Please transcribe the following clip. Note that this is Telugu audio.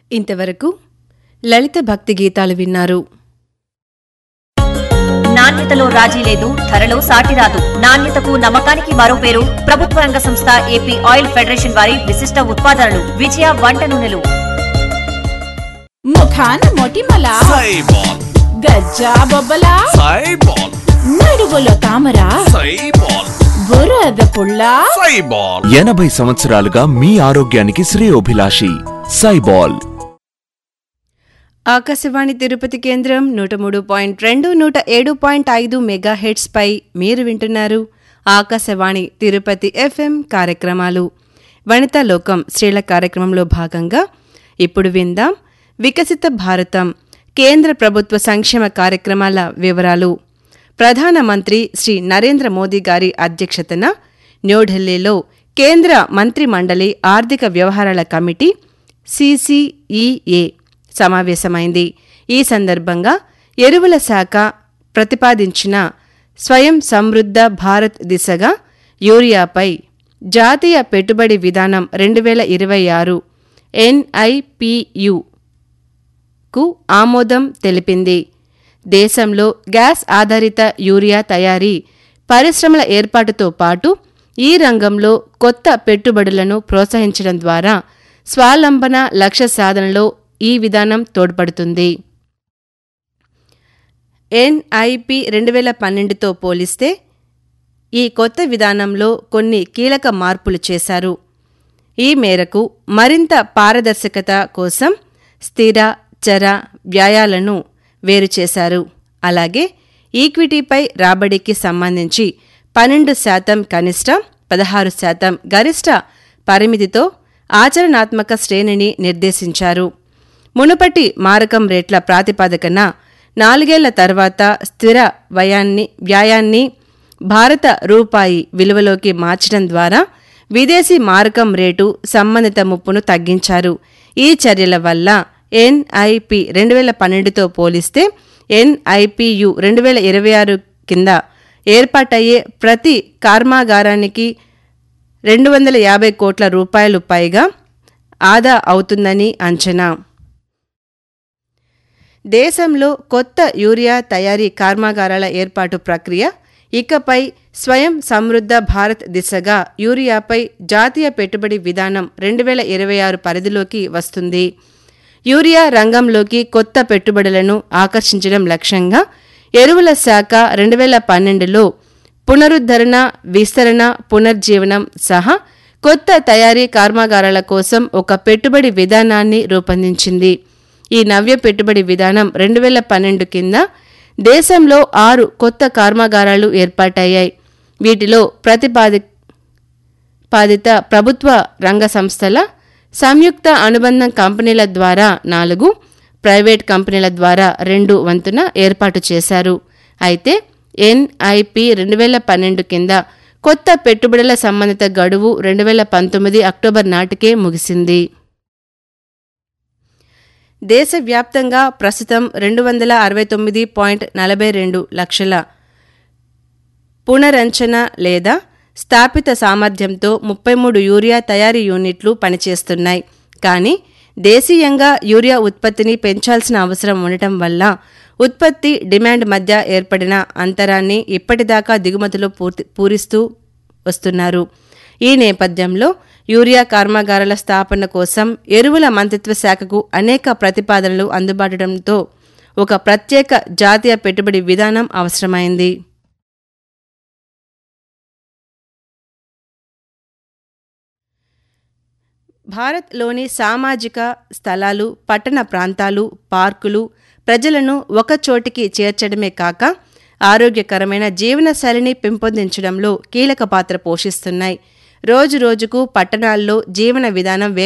ఇంతవరకు లలిత భక్తి గీతాలు విన్నారు నాణ్యతలో రాజీ లేదు ధరలో సాటి రాదు నాణ్యతకు నమ్మకానికి మరో పేరు ప్రభుత్వ రంగ సంస్థ ఏపీ ఆయిల్ ఫెడరేషన్ వారి విశిష్ట ఉత్పాదనలు విజయ వంట నూనెలు ముఖాన మొటిమల సైబాల్ గజ్జా బొబ్బల సైబాల్ నడువులో తామర సైబాల్ బురద పుల్ల సైబాల్ ఎనభై సంవత్సరాలుగా మీ ఆరోగ్యానికి శ్రేయోభిలాషి సైబాల్ ఆకాశవాణి తిరుపతి కేంద్రం నూట మూడు పాయింట్ రెండు నూట ఏడు పాయింట్ ఐదు మెగా హెడ్స్ పై మీరు వింటున్నారు ఆకాశవాణి తిరుపతి ఎఫ్ఎం కార్యక్రమాలు వనితా లోకం స్త్రీల కార్యక్రమంలో భాగంగా ఇప్పుడు విందాం వికసిత భారతం కేంద్ర ప్రభుత్వ సంక్షేమ కార్యక్రమాల వివరాలు ప్రధానమంత్రి శ్రీ నరేంద్ర మోదీ గారి అధ్యక్షతన న్యూఢిల్లీలో కేంద్ర మంత్రి మండలి ఆర్థిక వ్యవహారాల కమిటీ సిసిఈఏ సమావేశమైంది ఈ సందర్భంగా ఎరువుల శాఖ ప్రతిపాదించిన స్వయం సమృద్ధ భారత్ దిశగా యూరియాపై జాతీయ పెట్టుబడి విధానం రెండు వేల ఇరవై ఆరు ఎన్ఐపియు కు ఆమోదం తెలిపింది దేశంలో గ్యాస్ ఆధారిత యూరియా తయారీ పరిశ్రమల ఏర్పాటుతో పాటు ఈ రంగంలో కొత్త పెట్టుబడులను ప్రోత్సహించడం ద్వారా స్వాలంబన లక్ష్య సాధనలో ఈ విధానం తోడ్పడుతుంది ఎన్ఐపి రెండు వేల పన్నెండుతో పోలిస్తే ఈ కొత్త విధానంలో కొన్ని కీలక మార్పులు చేశారు ఈ మేరకు మరింత పారదర్శకత కోసం స్థిర చర వ్యయాలను వేరు చేశారు అలాగే ఈక్విటీపై రాబడికి సంబంధించి పన్నెండు శాతం కనిష్ట పదహారు శాతం గరిష్ట పరిమితితో ఆచరణాత్మక శ్రేణిని నిర్దేశించారు మునుపటి మారకం రేట్ల ప్రాతిపదికన నాలుగేళ్ల తర్వాత స్థిర వ్యయాన్ని వ్యాయాన్ని భారత రూపాయి విలువలోకి మార్చడం ద్వారా విదేశీ మారకం రేటు సంబంధిత ముప్పును తగ్గించారు ఈ చర్యల వల్ల ఎన్ఐపి రెండు వేల పన్నెండుతో పోలిస్తే ఎన్ఐపియు రెండు వేల ఇరవై ఆరు కింద ఏర్పాటయ్యే ప్రతి కర్మాగారానికి రెండు వందల యాభై కోట్ల రూపాయలు పైగా ఆదా అవుతుందని అంచనా దేశంలో కొత్త యూరియా తయారీ కర్మాగారాల ఏర్పాటు ప్రక్రియ ఇకపై స్వయం సమృద్ధ భారత్ దిశగా యూరియాపై జాతీయ పెట్టుబడి విధానం రెండు వేల ఇరవై ఆరు పరిధిలోకి వస్తుంది యూరియా రంగంలోకి కొత్త పెట్టుబడులను ఆకర్షించడం లక్ష్యంగా ఎరువుల శాఖ రెండు వేల పన్నెండులో పునరుద్ధరణ విస్తరణ పునర్జీవనం సహా కొత్త తయారీ కర్మాగారాల కోసం ఒక పెట్టుబడి విధానాన్ని రూపొందించింది ఈ నవ్య పెట్టుబడి విధానం రెండు వేల పన్నెండు కింద దేశంలో ఆరు కొత్త కర్మాగారాలు ఏర్పాటయ్యాయి వీటిలో ప్రతిపాది పాదిత ప్రభుత్వ రంగ సంస్థల సంయుక్త అనుబంధం కంపెనీల ద్వారా నాలుగు ప్రైవేట్ కంపెనీల ద్వారా రెండు వంతున ఏర్పాటు చేశారు అయితే ఎన్ఐపి రెండు వేల పన్నెండు కింద కొత్త పెట్టుబడుల సంబంధిత గడువు రెండు వేల పంతొమ్మిది అక్టోబర్ నాటికే ముగిసింది దేశవ్యాప్తంగా ప్రస్తుతం రెండు వందల అరవై తొమ్మిది పాయింట్ నలభై రెండు లక్షల పునరంచన లేదా స్థాపిత సామర్థ్యంతో ముప్పై మూడు యూరియా తయారీ యూనిట్లు పనిచేస్తున్నాయి కానీ దేశీయంగా యూరియా ఉత్పత్తిని పెంచాల్సిన అవసరం ఉండటం వల్ల ఉత్పత్తి డిమాండ్ మధ్య ఏర్పడిన అంతరాన్ని ఇప్పటిదాకా దిగుమతులు పూర్తి పూరిస్తూ వస్తున్నారు ఈ నేపథ్యంలో యూరియా కర్మాగారాల స్థాపన కోసం ఎరువుల మంత్రిత్వ శాఖకు అనేక ప్రతిపాదనలు అందుబాటుడంతో ఒక ప్రత్యేక జాతీయ పెట్టుబడి విధానం అవసరమైంది భారత్లోని సామాజిక స్థలాలు పట్టణ ప్రాంతాలు పార్కులు ప్రజలను ఒకచోటికి చేర్చడమే కాక ఆరోగ్యకరమైన జీవనశైలిని పెంపొందించడంలో కీలక పాత్ర పోషిస్తున్నాయి రోజురోజుకు పట్టణాల్లో జీవన విధానం